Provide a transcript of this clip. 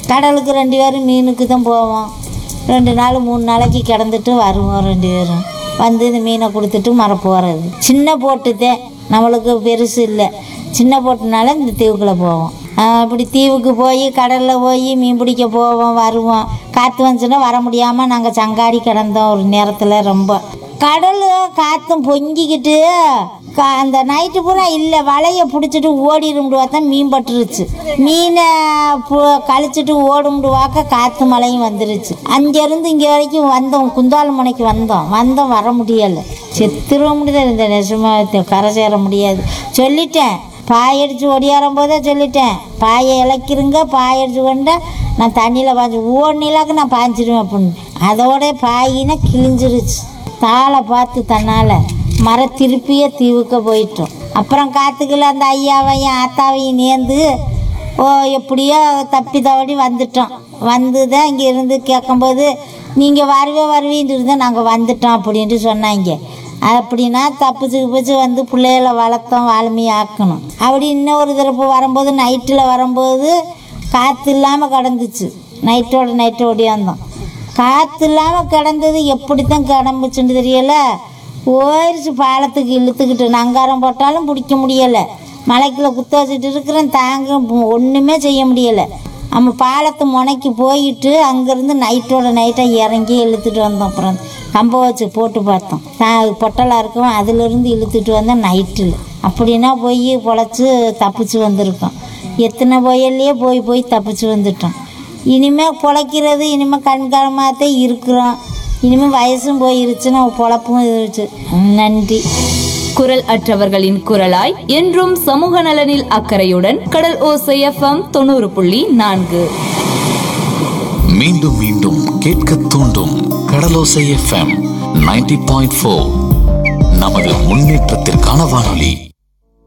கடலுக்கு ரெண்டு பேரும் மீனுக்கு தான் போவோம் ரெண்டு நாள் மூணு நாளைக்கு கிடந்துட்டு வருவோம் ரெண்டு பேரும் வந்து இந்த மீனை கொடுத்துட்டு மர போகிறது சின்ன போட்டு தான் நம்மளுக்கு பெருசு இல்லை சின்ன போட்டுனால இந்த தீவுக்குள்ளே போவோம் ஆஹ் இப்படி தீவுக்கு போய் கடலில் போய் மீன் பிடிக்க போவோம் வருவோம் காற்று வந்துச்சுன்னா வர முடியாமல் நாங்கள் சங்காடி கிடந்தோம் ஒரு நேரத்தில் ரொம்ப கடல் காற்றும் பொங்கிக்கிட்டு கா அந்த நைட்டு பூரா இல்லை வலையை பிடிச்சிட்டு ஓடிடும்டு பார்த்தா மீன் பட்டுருச்சு மீனை பு- கழிச்சிட்டு ஓடும்டு வாக்க காற்று மழையும் வந்துருச்சு அங்கேருந்து இங்கே வரைக்கும் வந்தோம் குந்தால முனைக்கு வந்தோம் வந்தோம் வர முடியலை செத்துருவ முடியாது இந்த நெசமா கரை சேர முடியாது சொல்லிட்டேன் பாய் அடித்து ஒடியாரும் போதே சொல்லிட்டேன் பாயை இழக்கிருங்க பாய் அடித்து கொண்டா நான் தண்ணியில் பாய்ச்சி ஓடினாக்க நான் பாய்ச்சிடுவேன் அப்படின்னு அதோட பாயினா கிழிஞ்சிருச்சு தாளை பார்த்து தன்னால் மர திருப்பியே தீவுக்க போயிட்டோம் அப்புறம் காத்துக்குள்ள அந்த ஐயாவையும் ஆத்தாவையும் நேர்ந்து ஓ எப்படியோ தப்பி தவடி வந்துட்டோம் வந்து தான் இங்கே இருந்து கேட்கும்போது நீங்கள் வருவே வருவீன்ட்டு இருந்தால் நாங்கள் வந்துட்டோம் அப்படின்ட்டு சொன்னாங்க அப்படின்னா தப்பிச்சு பிச்சு வந்து பிள்ளைகளை வளர்த்தோம் வால்மீ ஆக்கணும் அப்படி இன்னொரு தடவை வரும்போது நைட்டில் வரும்போது காற்று இல்லாமல் கிடந்துச்சு நைட்டோட நைட்டு ஓடியாந்தோம் காற்று இல்லாமல் கிடந்தது எப்படி தான் கிடம்புச்சுன்னு தெரியல ஓரிச்சு பாலத்துக்கு இழுத்துக்கிட்டு நங்காரம் போட்டாலும் பிடிக்க முடியலை மலைக்குள்ள குத்த வச்சுட்டு இருக்கிறேன் தாங்க ஒன்றுமே செய்ய முடியலை நம்ம பாலத்து முனைக்கு போயிட்டு அங்கேருந்து நைட்டோட நைட்டாக இறங்கி இழுத்துட்டு வந்தோம் அப்புறம் கம்ப வச்சு போட்டு பார்த்தோம் தா- பொட்டலாக இருக்கும் அதிலிருந்து இழுத்துட்டு வந்தோம் நைட்டில் அப்படின்னா போய் பொழைச்சி தப்பிச்சு வந்திருக்கோம் எத்தனை புயல்லையே போய் போய் தப்பிச்சு வந்துட்டோம் இனிமேல் பொழைக்கிறது இனிமேல் கண்காலமாகத்தான் இருக்கிறோம் இனிமேல் வயசும் போயிருச்சுன்னா பொழப்பும் இருந்துச்சு நன்றி குரல் அற்றவர்களின் குரலாய் என்றும் சமூக நலனில் அக்கறையுடன் கடல் ஓசை எஃப்எம் தொண்ணூறு புள்ளி நான்கு மீண்டும் மீண்டும் கேட்க தூண்டும் Kadalosai FM ninety point four நமது முன்னேற்றத்திற்கான வானொலி